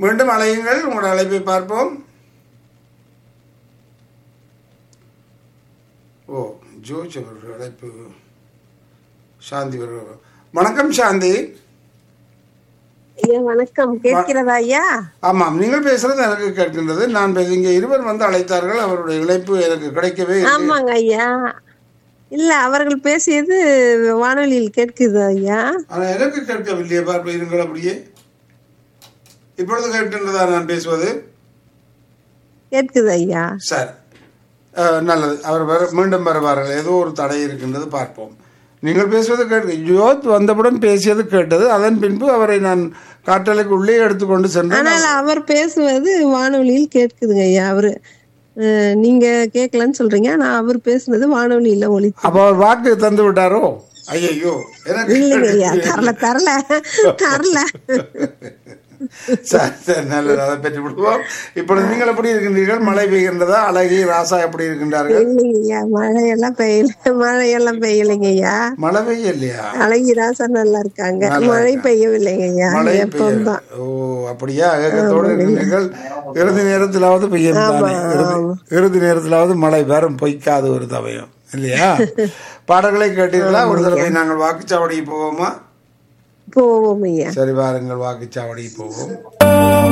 மீண்டும் அழையுங்கள் உங்களோட அழைப்பை பார்ப்போம் ஓ ஜோஜ் அவர்கள் அழைப்பு சாந்தி அவர்கள் வணக்கம் சாந்தி ஐயா வணக்கம் கேட்கிறதா ஐயா ஆமாம் நீங்கள் பேசுறது எனக்கு கேட்கின்றது நான் பேச- இங்கே இருவர் வந்து அழைத்தார்கள் அவருடைய இழைப்பு எனக்கு கிடைக்கவே இல்லை. ஆமாங்க ஐயா இல்ல அவர்கள் பேசியது வானொலியில் கேட்குது ஐயா ஆனால் எனக்கு கேட்கவில்லையே பார்ப்ப இருங்கள் அப்படியே இப்பொழுது கேட்கின்றதா நான் பேசுவது கேட்குது ஐயா சரி அஹ், நல்லது அவர் வர மீண்டும் வருவார்கள் ஏதோ ஒரு தடை இருக்கின்றது பார்ப்போம் நீங்கள் பேசுவது கேட்கு ஜோத் வந்தவுடன் பேசியது கேட்டது அதன் பின்பு அவரை நான் காற்றலைக்கு உள்ளே எடுத்துக்கொண்டு சென்றேன் ஆனால் அவர் பேசுவது வானொலியில் கேட்குதுங்க ஐயா அவரு அஹ், நீங்க கேட்கலன்னு சொல்றீங்க ஆனா அவர் பேசுனது வானொலியில ஒளி அப்போ அவர் வாக்கு தந்து விட்டாரோ ஐயோ எனக்கு இல்லைங்க ஐயா தரல தரல தரல சரி சரி நல்லது அதை பற்றி விடுவோம் இப்பொழுது நீங்கள் எப்படி இருக்கின்றீர்கள் மழை பெய்கின்றதா அழகி ராசா எப்படி இருக்கின்றார்கள் இல்லைங்க ஐயா மழையெல்லாம் பெய்யல மழையெல்லாம் பெய்யலைங்க ஐயா மழை பெய்யலையா அழகி ராசா நல்லா இருக்காங்க மழை பெய்யவில்லைங்க ஐயா மழை எப்பவும் தான் பெய்ய ஓ அப்படியா ஏகத்தோடு இருக்கின்றீர்கள் இறுதி நேரத்திலாவது பெய்யும் தானே இறுதி- இறுதி நேரத்திலாவது மழை வரும் பொய்க்காது ஒரு தவயம் இல்லையா பாடல்களை கேட்டீர்களா ஒரு தடவை நாங்கள் வாக்குச்சாவடிக்கு போவோமா போவோம் ஐயா சரி வாருங்கள் வாக்குச்சாவடிக்கு போவோம்